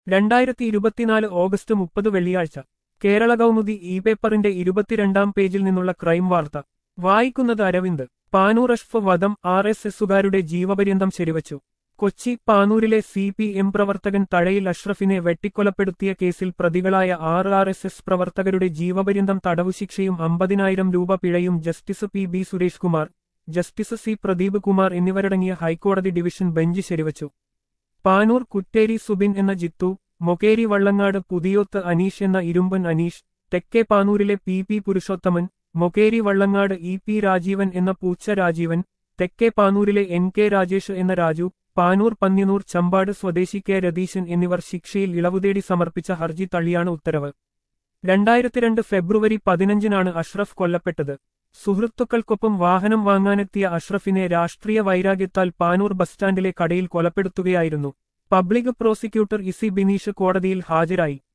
രണ്ടായിരത്തി ഇരുപത്തിനാല് ഓഗസ്റ്റ് മുപ്പത് വെള്ളിയാഴ്ച കേരള കൗമുദി ഇ പേപ്പറിന്റെ ഇരുപത്തിരണ്ടാം പേജിൽ നിന്നുള്ള ക്രൈം വാർത്ത വായിക്കുന്നത് അരവിന്ദ് പാനൂർ അഷ്ഫ് വധം ആർ എസ് എസുകാരുടെ ജീവപര്യന്തം ശരിവച്ചു കൊച്ചി പാനൂരിലെ സി പി എം പ്രവർത്തകൻ തഴയിൽ അഷ്റഫിനെ വെട്ടിക്കൊലപ്പെടുത്തിയ കേസിൽ പ്രതികളായ ആറ് ആർ എസ് എസ് പ്രവർത്തകരുടെ ജീവപര്യന്തം തടവുശിക്ഷയും അമ്പതിനായിരം രൂപ പിഴയും justice P B Suresh Kumar justice C Pradeep Kumar എന്നിവരടങ്ങിയ ഹൈക്കോടതി ഡിവിഷൻ ബെഞ്ച് ശരിവച്ചു പാനൂർ കുറ്റേരി സുബിൻ എന്ന ജിത്തു മൊകേരി വള്ളങ്ങാട് പുതിയോത്ത് അനീഷ് എന്ന ഇരുമ്പൻ അനീഷ് തെക്കേ പാനൂരിലെ P P Purushothaman Mokeri Vallangad E P Rajeevan എന്ന പൂച്ച രാജീവൻ തെക്കേ പാനൂരിലെ എൻ കെ രാജേഷ് എന്ന രാജു പാനൂർ പന്ന്യനൂർ ചമ്പാട് സ്വദേശി കെ രതീശൻ എന്നിവർ ശിക്ഷയിൽ ഇളവുതേടി സമർപ്പിച്ച ഹർജി തള്ളിയാണ് ഉത്തരവ് രണ്ടായിരത്തിരണ്ട് ഫെബ്രുവരി പതിനഞ്ചിനാണ് അഷ്റഫ് കൊല്ലപ്പെട്ടത് സുഹൃത്തുക്കൾക്കൊപ്പം വാഹനം വാങ്ങാനെത്തിയ അഷ്റഫിനെ രാഷ്ട്രീയ വൈരാഗ്യത്താൽ പാനൂർ ബസ് സ്റ്റാൻഡിലെ കടയിൽ കൊലപ്പെടുത്തുകയായിരുന്നു പബ്ലിക് പ്രോസിക്യൂട്ടർ ഇസി ബിനീഷ് കോടതിയിൽ ഹാജരായി